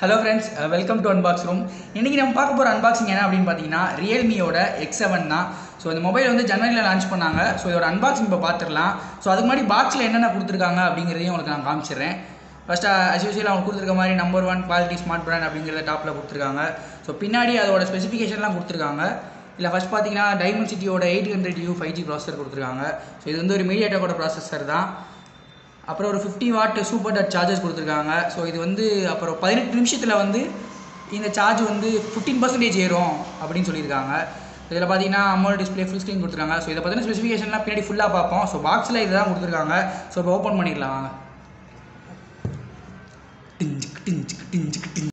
hello friends welcome to unbox room இன்றைக்கி நம்ம பார்க்க போகிற அன்பாக்சிங் என்ன அப்படின்னு பார்த்தீங்கன்னா ரியல்மியோட எக்ஸ் செவன் தான் ஸோ இந்த மொபைல் வந்து ஜனவரியில் லான்ச் பண்ணாங்க ஸோ இதோட அன்பாக்சிங் இப்போ பார்த்துடலாம் ஸோ அதுக்கு முன்னாடி பாக்ஸில் என்னென்ன கொடுத்துருக்காங்க அப்படிங்கிறதையும் உங்களுக்கு நான் காமிச்சிடுறேன் ஃபஸ்ட்டாக அஸ் யூஸ்வல் அவங்க கொடுத்துருக்க மாதிரி number one quality smart brand அப்படிங்கிறத டாப்பில் கொடுத்துருக்காங்க ஸோ பின்னாடி அதோட ஸ்பெசிஃபிகேஷன்லாம் கொடுத்துருக்காங்க இல்லை ஃபஸ்ட் பார்த்தீங்கன்னா டைமண்ட் சிட்டியோட eight hundred U five G processor கொடுத்துருக்காங்க ஸோ இது வந்து ஒரு மீடியாட்டோட ப்ராசஸர் தான் அப்புறம் ஒரு ஃபிஃப்டி வாட் சூப்பர் டட் சார்ஜஸ் கொடுத்துருக்காங்க ஸோ இது வந்து அப்புறம் பதினெட்டு நிமிஷத்தில் வந்து இந்த சார்ஜ் வந்து ஃபிஃப்டீன் பர்சன்டேஜ் ஏறும் அப்படின்னு சொல்லியிருக்காங்க இதில் பார்த்தீங்கன்னா அமௌல் டிஸ்பிளே ஃபுல் ஸ்க்ரீன் கொடுத்துருக்காங்க ஸோ இதை பற்றின ஸ்பெசிஃபிகேஷன்லாம் பின்னாடி ஃபுல்லாக பார்ப்போம் ஸோ பாக்ஸில் இதுதான் கொடுத்துருக்காங்க ஸோ இப்போ ஓப்பன் பண்ணிடலாம் வாங்க டிஞ்சுக்கு டிஞ்சுக்கு டிஞ்சுக்கு டிஞ்சு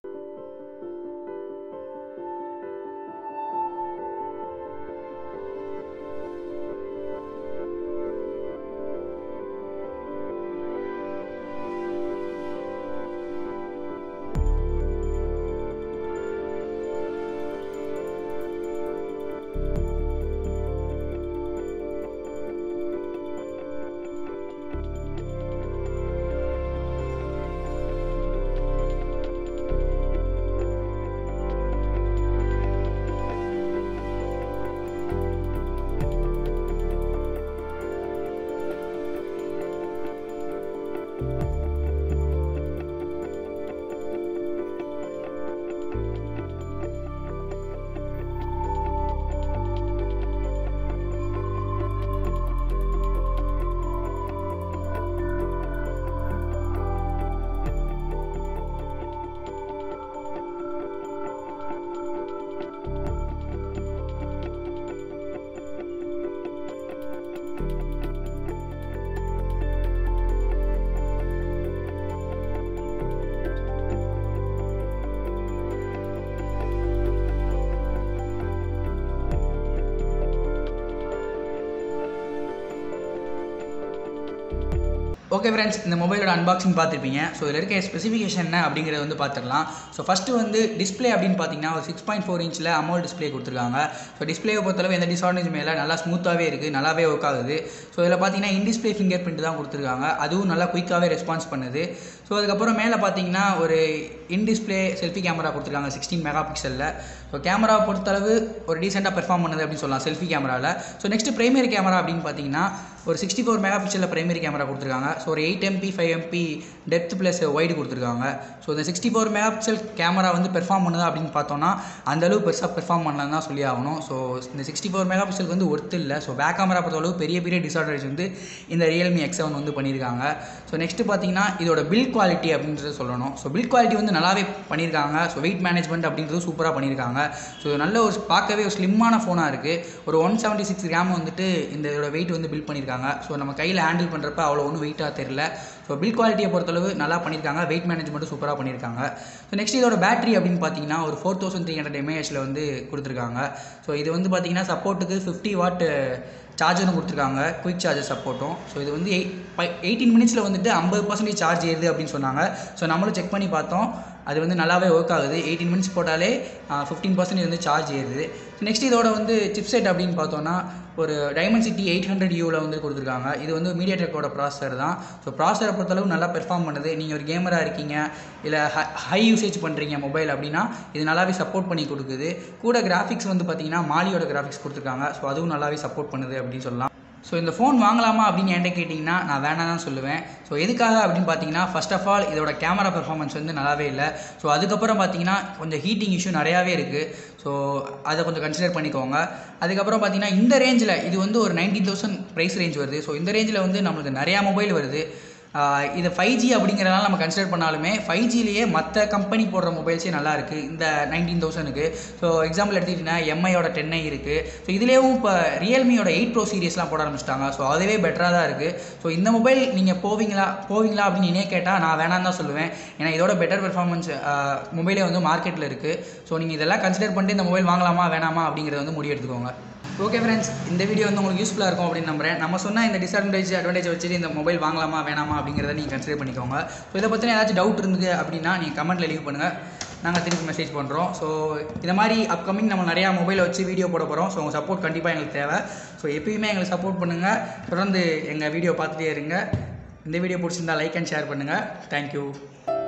ஓகே ஃப்ரெண்ட்ஸ் இந்த மொபைலோட அன்பாக்சிங் பார்த்துருப்பீங்க ஸோ இதில் இருக்க ஸ்பெசிஃபிகேஷன் என்ன அப்படிங்கிறத வந்து பார்த்துடலாம் ஸோ ஃபஸ்ட்டு வந்து டிஸ்ப்ளே அப்படின்னு பார்த்தீங்கன்னா ஒரு சிக்ஸ் பாயிண்ட் ஃபோர் இன்ச்சில் அமௌல் டிஸ்ப்ளே கொடுத்துருக்காங்க ஸோ டிஸ்ப்ளேவை பொறுத்தளவு எந்த டிஸ்அட்வான்டேஜ் மேலே நல்லா ஸ்மூத்தாகவே இருக்குது நல்லாவே ஒர்க் ஆகுது ஸோ இதில் பார்த்தீங்கன்னா இன்டிஸ்பிளே ஃபிங்கர் பிரிண்ட் தான் கொடுத்துருக்காங்க அதுவும் நல்லா குயிக்காகவே ரெஸ்பான்ஸ் பண்ணுது ஸோ அதுக்கப்புறம் மேலே பார்த்தீங்கன்னா ஒரு இன்டிஸ்பிளே செல்ஃபி கேமரா கொடுத்துருக்காங்க சிக்ஸ்டீன் மெகா பிக்சலில் ஸோ கேமரா பொறுத்தளவு ஒரு டீசெண்டாக பெர்ஃபார்ம் பண்ணுது அப்படின்னு சொல்லலாம் செல்ஃபி கேமராவில் ஸோ நெக்ஸ்ட் பிரைமரி கேமரா அப்படின்னு பார்த்தீங்கன்னா ஒரு சிக்ஸ்டி ஃபோர் மெகா பிக்சலில் பிரைமரி கேமரா கொடுத்துருக்காங்க ஸோ ஒரு eight MP five MP depth plus wide கொடுத்துருக்காங்க ஸோ இந்த sixty four mega pixel camera வந்து பெர்ஃபார்ம் பண்ணுதா அப்படின்னு பார்த்தோன்னா அந்தளவு பெருசாக பெர்ஃபார்ம் பண்ணலாம் தான் சொல்லி ஆகணும் ஸோ இந்த சிக்ஸ்டி ஃபோர் மெகா பிக்சலுக்கு வந்து ஒர்த்து இல்லை ஸோ பேக் கேமரா பொறுத்தளவு பெரிய பெரிய டிஸ்அட்வான்டேஜ் வந்து இந்த ரியல்மி எக்ஸ் செவன் வந்து பண்ணியிருக்காங்க ஸோ நெக்ஸ்ட் பார்த்தீங்கன்னா இதோட பில் குவாலிட்டி அப்படின்றத சொல்லணும் ஸோ பில் குவாலிட்டி வந்து நல்லாவே பண்ணியிருக்காங்க ஸோ வெயிட் மேனேஜ்மெண்ட் அப்படின்றது சூப்பராக பண்ணியிருக்காங்க ஸோ நல்ல ஒரு பார்க்கவே ஒரு ஸ்லிம்மான ஃபோனாக இருக்குது ஒரு ஒன் செவன்ட்டி சிக்ஸ் கிராம் வந்துட்டு இந்த இதோட வெயிட் வந்து பில் பண்ணியிருக்காங்க ஸோ நம்ம கையில் ஹேண்டில் பண்ணுறப்ப அவ்வளோ ஒன்றும் வெயிட்டாக தெரில ஸோ பில் குவாலிட்டியை பொறுத்தளவு நல்லா பண்ணியிருக்காங்க வெயிட் மேனேஜ்மெண்ட்டும் சூப்பராக பண்ணியிருக்காங்க ஸோ நெக்ஸ்ட் இதோட பேட்டரி அப்படின்னு பார்த்தீங்கன்னா ஒரு ஃபோர் தௌசண்ட் த்ரீ ஹண்ட்ரட் எம்ஏஹெச்சில் வந்து கொடுத்துருக்காங்க ஸோ இது வந்து பார்த்தீங்கன்னா சப்போர்ட்டுக்கு ஃபிஃப்டி வாட் சார்ஜரும் கொடுத்துருக்காங்க குயிக் சார்ஜர் சப்போர்ட்டும் ஸோ இது வந்து எயிட் எயிட்டீன் மினிட்ஸில் வந்துட்டு ஐம்பது பர்சன்டேஜ் சார்ஜ் ஏறுது அப்படின்னு சொன்னாங்க ஸோ நம்மளும் செக் பண்ணி பார்த்தோம் அது வந்து நல்லாவே ஒர்க் ஆகுது எயிட்டீன் மினிட்ஸ் போட்டாலே ஃபிஃப்டீன் பர்சன்டேஜ் வந்து சார்ஜ் ஏறுது நெக்ஸ்ட் இதோட வந்து சிப்செட் அப்படின்னு பார்த்தோன்னா ஒரு டைமண்ட் சிட்டி எயிட் ஹண்ட்ரட் யூவில் வந்து கொடுத்துருக்காங்க இது வந்து மீடியா டெக்கோட ப்ராசஸர் தான் ஸோ ப்ராசஸரை பொறுத்தளவு நல்லா பெர்ஃபார்ம் பண்ணுது நீங்கள் ஒரு கேமராக இருக்கீங்க இல்லை ஹை யூசேஜ் பண்ணுறீங்க மொபைல் அப்படின்னா இது நல்லாவே சப்போர்ட் பண்ணி கொடுக்குது கூட கிராஃபிக்ஸ் வந்து பார்த்தீங்கன்னா மாலியோட கிராஃபிக்ஸ் கொடுத்துருக்காங்க ஸோ அதுவும் நல்லாவே சப்போர்ட் பண்ணுது அப்படின்னு சொல்லலாம் ஸோ இந்த ஃபோன் வாங்கலாமா அப்படின்னு என்கிட்ட கேட்டிங்கன்னா நான் வேணாம் தான் சொல்லுவேன் ஸோ எதுக்காக அப்படின்னு பார்த்தீங்கன்னா ஃபர்ஸ்ட் ஆஃப் ஆல் இதோட கேமரா பெர்ஃபார்மன்ஸ் வந்து நல்லாவே இல்லை ஸோ அதுக்கப்புறம் பார்த்தீங்கன்னா கொஞ்சம் ஹீட்டிங் இஷ்யூ நிறையாவே இருக்குது ஸோ அதை கொஞ்சம் கன்சிடர் பண்ணிக்கோங்க அதுக்கப்புறம் பார்த்தீங்கன்னா இந்த ரேஞ்சில் இது வந்து ஒரு நைன்டீன் தௌசண்ட் ப்ரைஸ் ரேஞ்ச் வருது ஸோ இந்த ரேஞ்சில் வந்து நம்மளுக்கு நிறையா மொபைல் வருது இது ஃபைவ் ஜி அப்படிங்கிறனால நம்ம கன்சிடர் பண்ணாலுமே ஃபைவ் ஜிலேயே மற்ற கம்பெனி போடுற மொபைல்ஸே நல்லா இருக்குது இந்த நைன்டீன் தௌசண்ட்க்கு ஸோ எக்ஸாம்பிள் எடுத்துக்கிட்டிங்கன்னா எம்ஐயோட டென் ஐ இருக்குது ஸோ இதுலேயும் இப்போ ரியல்மியோட எயிட் ப்ரோ சீரிஸ்லாம் போட ஆரம்பிச்சிட்டாங்க ஸோ அதுவே பெட்டராக தான் இருக்குது ஸோ இந்த மொபைல் நீங்கள் போவீங்களா போவீங்களா அப்படின்னு என்னையே கேட்டால் நான் வேணாம் தான் சொல்லுவேன் ஏன்னா இதோட பெட்டர் பெர்ஃபார்மன்ஸ் மொபைலே வந்து மார்க்கெட்டில் இருக்குது ஸோ நீங்கள் இதெல்லாம் கன்சிடர் பண்ணிட்டு இந்த மொபைல் வாங்கலாமா வேணாமா அப்படிங்கிறத வந்து முடிவு எடுத்துக்கோங்க ஓகே ஃப்ரெண்ட்ஸ் இந்த வீடியோ வந்து உங்களுக்கு யூஸ்ஃபுல்லாக இருக்கும் அப்படின்னு நம்புறேன் நம்ம சொன்ன இந்த டிஸ்அட்வான்டேஜ் அட்வான்டேஜ் வச்சுட்டு இந்த மொபைல் வாங்கலாமா வேணாமா அப்படிங்கிறத நீங்கள் கன்சிடர் பண்ணிக்கோங்க ஸோ இதை பற்றின ஏதாச்சும் டவுட் இருந்தது அப்படின்னா நீங்கள் கமெண்ட்டில் லீவ் பண்ணுங்கள் நாங்கள் திருப்பி மெசேஜ் பண்ணுறோம் ஸோ இந்த மாதிரி அப்கமிங் நம்ம நிறையா மொபைலை வச்சு வீடியோ போட போகிறோம் ஸோ உங்கள் சப்போர்ட் கண்டிப்பாக எங்களுக்கு தேவை ஸோ எப்பயுமே எங்களுக்கு சப்போர்ட் பண்ணுங்கள் தொடர்ந்து எங்கள் வீடியோ பார்த்துட்டே இருங்க இந்த வீடியோ பிடிச்சிருந்தா லைக் அண்ட் ஷேர் பண்ணுங்கள் தேங்க்யூ